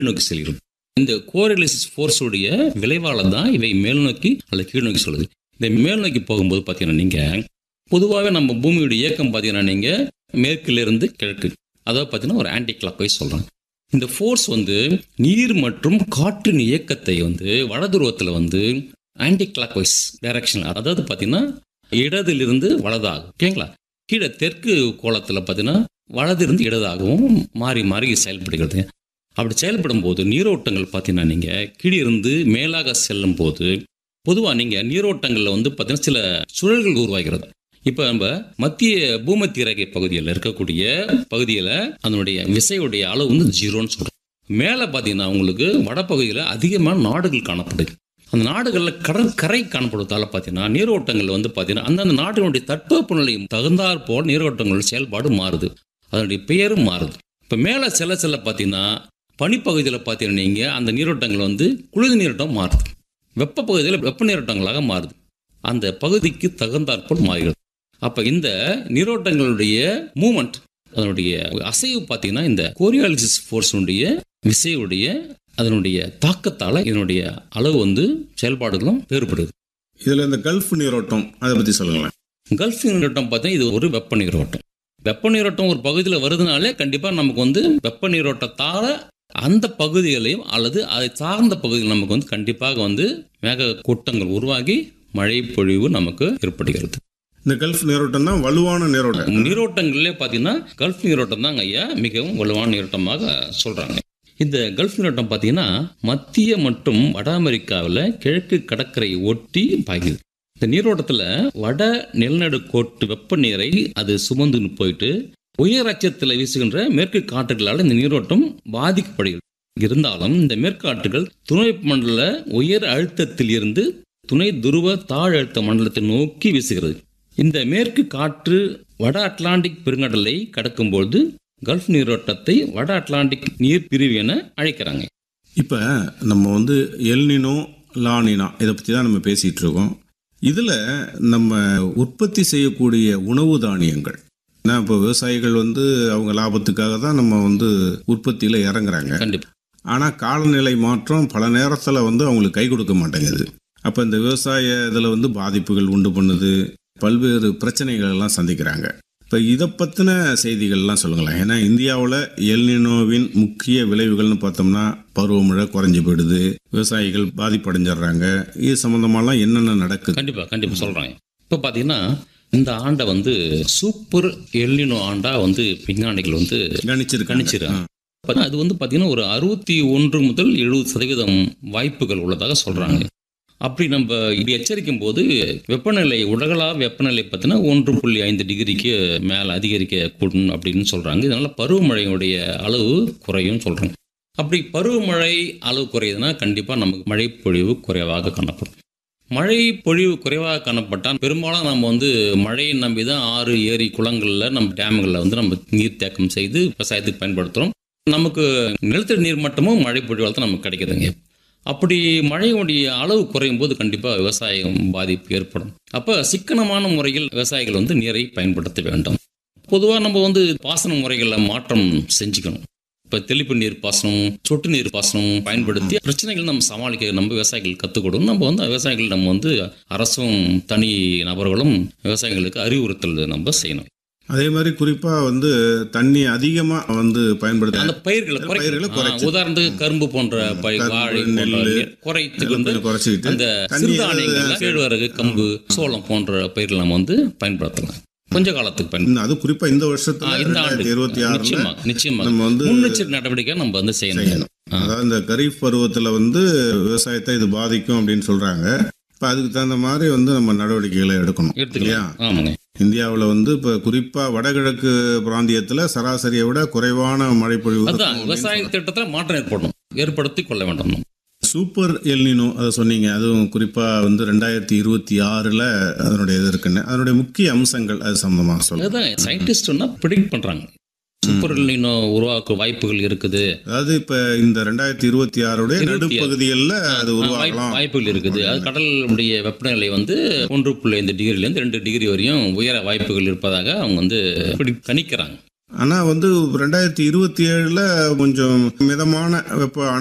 நோக்கி செல்கிறது இந்த கோரிலிசிஸ் ஃபோர்ஸுடைய விளைவால தான் இவை மேல் நோக்கி அல்லது கீழ் நோக்கி சொல்லுது இந்த மேல் நோக்கி போகும்போது பார்த்தீங்கன்னா நீங்கள் பொதுவாகவே நம்ம பூமியோட இயக்கம் பார்த்தீங்கன்னா நீங்கள் மேற்கிலிருந்து கிழக்கு அதாவது பார்த்தீங்கன்னா ஒரு ஆன்டி கிளாக் வைஸ் சொல்கிறாங்க இந்த ஃபோர்ஸ் வந்து நீர் மற்றும் காற்றின் இயக்கத்தை வந்து வடதுருவத்தில் வந்து ஆன்டி கிளாக் வைஸ் டைரக்ஷன் அதாவது பார்த்தீங்கன்னா இடதிலிருந்து வலதாகும் ஓகேங்களா கீழே தெற்கு கோலத்தில் பார்த்தீங்கன்னா வலதிலிருந்து இடதாகவும் மாறி மாறி செயல்படுகிறது அப்படி செயல்படும் போது நீரோட்டங்கள் பார்த்தீங்கன்னா நீங்கள் கீழிருந்து மேலாக செல்லும் போது பொதுவாக நீங்கள் நீரோட்டங்களில் வந்து பார்த்தீங்கன்னா சில சுழல்கள் உருவாகிறது இப்போ நம்ம மத்திய பூமத்திய ரேகை பகுதியில் இருக்கக்கூடிய பகுதியில் அதனுடைய விசையுடைய அளவு வந்து ஜீரோன்னு சொல்கிறோம் மேலே பார்த்தீங்கன்னா உங்களுக்கு வடபகுதியில் அதிகமான நாடுகள் காணப்படுது அந்த நாடுகளில் கடற்கரை காணப்படுவதால் பார்த்தீங்கன்னா நீரோட்டங்கள் வந்து பார்த்தீங்கன்னா அந்தந்த நாட்டினுடைய தட்பவெப்பநிலை தகுந்தாற் போல் நீரோட்டங்கள் செயல்பாடு மாறுது அதனுடைய பெயரும் மாறுது இப்போ மேலே செல்ல செல்ல பார்த்தீங்கன்னா பனிப்பகுதியில் பார்த்தீங்கன்னா நீங்கள் அந்த நீரோட்டங்கள் வந்து குளிர் நீரோட்டம் மாறுது வெப்ப பகுதியில் வெப்ப நீரோட்டங்களாக மாறுது அந்த பகுதிக்கு தகுந்தாற்போல் மாறுகிறது அப்போ இந்த நீரோட்டங்களுடைய மூமெண்ட் அதனுடைய அசைவு பார்த்தீங்கன்னா இந்த கோரியாலிசிஸ் ஃபோர்ஸுடைய விசையுடைய அதனுடைய தாக்கத்தால் இதனுடைய அளவு வந்து செயல்பாடுகளும் வேறுபடுது இதுல இந்த கல்ஃப் நீரோட்டம் அதை பத்தி சொல்லுங்களேன் கல்ஃப் நீரோட்டம் பார்த்தீங்கன்னா இது ஒரு வெப்ப நீரோட்டம் வெப்ப நீரோட்டம் ஒரு பகுதியில் வருதுனாலே கண்டிப்பாக நமக்கு வந்து வெப்ப நீரோட்டத்தால் அந்த பகுதிகளையும் அல்லது அதை சார்ந்த பகுதிகள் நமக்கு வந்து கண்டிப்பாக வந்து மேக கூட்டங்கள் உருவாகி மழை பொழிவு நமக்கு ஏற்படுகிறது இந்த கல்ஃப் நீரோட்டம் தான் வலுவான நீரோட்டம் நீரோட்டங்களிலே பார்த்தீங்கன்னா கல்ஃப் நீரோட்டம் தாங்க ஐயா மிகவும் வலுவான நீரோட்டமாக சொல்கிறாங்க இந்த கல்ஃப் நீரோட்டம் பார்த்தீங்கன்னா மத்திய மற்றும் வட அமெரிக்காவில் கிழக்கு கடற்கரையை ஒட்டி பாய்குது இந்த நீரோட்டத்தில் வட நிலநடுக்கோட்டு வெப்ப நீரை அது சுமந்து போயிட்டு உயர் அச்சத்தில் வீசுகின்ற மேற்கு காற்றுகளால் இந்த நீரோட்டம் பாதிக்கப்படுகிறது இருந்தாலும் இந்த மேற்காற்றுகள் துணை மண்டல உயர் அழுத்தத்தில் இருந்து துணை துருவ தாழ் அழுத்த மண்டலத்தை நோக்கி வீசுகிறது இந்த மேற்கு காற்று வட அட்லாண்டிக் பெருங்கடலை கடக்கும்போது கல்ஃப் நீரோட்டத்தை வட அட்லாண்டிக் நீர் பிரிவு என அழைக்கிறாங்க இப்ப நம்ம வந்து எல்னினோ லானினா இதை பத்தி தான் நம்ம பேசிட்டு இருக்கோம் இதுல நம்ம உற்பத்தி செய்யக்கூடிய உணவு தானியங்கள் ஏன்னா இப்போ விவசாயிகள் வந்து அவங்க லாபத்துக்காக தான் நம்ம வந்து உற்பத்தியில இறங்குறாங்க கண்டிப்பா ஆனா காலநிலை மாற்றம் பல நேரத்துல வந்து அவங்களுக்கு கை கொடுக்க மாட்டேங்குது அப்ப இந்த விவசாய இதுல வந்து பாதிப்புகள் உண்டு பண்ணுது பல்வேறு பிரச்சனைகள் எல்லாம் சந்திக்கிறாங்க இப்ப இதை பத்தின செய்திகள்லாம் சொல்லுங்களேன் ஏன்னா இந்தியாவில் எல்னினோவின் முக்கிய விளைவுகள்னு பார்த்தோம்னா பருவமழை குறைஞ்சு போயிடுது விவசாயிகள் பாதிப்படைஞ்சிடுறாங்க இது சம்பந்தமாலாம் என்னென்ன நடக்குது கண்டிப்பா கண்டிப்பா சொல்றாங்க இப்போ பார்த்தீங்கன்னா இந்த ஆண்டை வந்து சூப்பர் எல்லினோ ஆண்டா வந்து விஞ்ஞானிகள் வந்து கணிச்சிருக்காங்க கணிச்சிருக்காங்க அப்ப அது வந்து பார்த்தீங்கன்னா ஒரு அறுபத்தி ஒன்று முதல் எழுபது சதவீதம் வாய்ப்புகள் உள்ளதாக சொல்றாங்க அப்படி நம்ம இப்படி எச்சரிக்கும் போது வெப்பநிலை உலகளாவ வெப்பநிலை பார்த்தீங்கன்னா ஒன்று புள்ளி ஐந்து டிகிரிக்கு மேலே அதிகரிக்க கூடும் அப்படின்னு சொல்றாங்க இதனால பருவமழையுடைய அளவு குறையும் சொல்றாங்க அப்படி பருவமழை அளவு குறையுதுன்னா கண்டிப்பாக நமக்கு மழை பொழிவு குறைவாக காணப்படும் மழை பொழிவு குறைவாக காணப்பட்டால் பெரும்பாலும் நம்ம வந்து மழையை நம்பி தான் ஆறு ஏரி குளங்களில் நம்ம டேம்களில் வந்து நம்ம நீர் தேக்கம் செய்து விவசாயத்துக்கு பயன்படுத்துகிறோம் நமக்கு நிலத்தடி நீர் மட்டமும் மழை பொழிவால் தான் நமக்கு கிடைக்குதுங்க அப்படி மழையுடைய அளவு குறையும் போது கண்டிப்பாக விவசாயம் பாதிப்பு ஏற்படும் அப்போ சிக்கனமான முறையில் விவசாயிகள் வந்து நீரை பயன்படுத்த வேண்டும் பொதுவாக நம்ம வந்து பாசன முறைகளில் மாற்றம் செஞ்சுக்கணும் இப்போ தெளிப்பு நீர் பாசனம் சொட்டு நீர் பாசனம் பயன்படுத்தி பிரச்சனைகள் நம்ம சமாளிக்க நம்ம விவசாயிகள் கற்றுக் கொடுக்கணும் நம்ம வந்து விவசாயிகள் நம்ம வந்து அரசும் தனி நபர்களும் விவசாயிகளுக்கு அறிவுறுத்தல் நம்ம செய்யணும் அதே மாதிரி குறிப்பா வந்து தண்ணி அதிகமா வந்து பயன்படுத்த அந்த பயிர்களை பயிர்களை குறைக்கணும். ஆ, உதாரணத்துக்கு கரும்பு போன்ற பயிர் கரும்பு, வாழை போன்ற நெல்லு, நீர் குறைத்துக்கு வந்து கொஞ்சம் குறைச்சிக்கிட்டு அந்த தண்ணி சிறுதானியங்கள்ல கேழ்வரகு கம்பு சோளம் போன்ற பயிர்கள் நம்ம வந்து பயன்படுத்தலாம் கொஞ்ச காலத்துக்கு பயன்படுத்தலாம் இந்த- அது குறிப்பா இந்த ஆ, வருஷத்துல இந்த ஆண்டு ரெண்டாயிரத்தி இருபத்தி ஆறுல நிச்சயமா நிச்சயமா நம்ம வந்து முன்னெச்சரிக்கை நடவடிக்கை நம்ம வந்து செய்யணும் செய்யணும் அதாவது இந்த கரீஃப் பருவத்துல வந்து விவசாயத்தை இது பாதிக்கும் அப்படின்னு சொல்றாங்க இப்ப அதுக்கு தகுந்த மாதிரி வந்து நம்ம நடவடிக்கைகளை எடுக்கணும் இல்லையா எடுத்துக்கலாம் ஆமாங்க இந்தியாவுல வந்து இப்ப குறிப்பா வடகிழக்கு பிராந்தியத்துல சராசரியை விட குறைவான மழைப்பொழிவு அதுதான் இருக்கும் அப்படின்னு விவசாய திட்டத்துல மாற்றம் ஏற்படணும் ஏற்படுத்தி கொள்ள வேண்டும் நம்ம. சூப்பர் எல்னினோ அதை சொன்னீங்க அதுவும் குறிப்பா வந்து ரெண்டாயிரத்தி இருபத்தி ஆறுல அதனுடைய இது இருக்குன்னு அதனுடைய முக்கிய அம்சங்கள் அது சம்பந்தமாக சொல்லுங்க அதுதான் சயின்டிஸ்ட்னா ப்ரிடிக்ட் பண்றாங்க சூப்பர் இன்னும் உருவாக்க வாய்ப்புகள் இருக்குது அதாவது இப்ப இந்த ரெண்டாயிரத்தி இருபத்தி ஆறுடைய இருபத்தி ஆறு. நடுப்பகுதிகளில் அது வாய்ப்பு- உருவாகலாம் வாய்ப்புகள் இருக்குது அது கடலுடைய வெப்பநிலை வந்து ஒன்று புள்ளி ஐந்து டிகிரிலேருந்து ரெண்டு டிகிரி வரையும் உயர வாய்ப்புகள் இருப்பதாக அவங்க வந்து predict கணிக்கிறாங்க ஆனால் வந்து ரெண்டாயிரத்தி இருபத்தி ஏழில் கொஞ்சம் மிதமான வெப்ப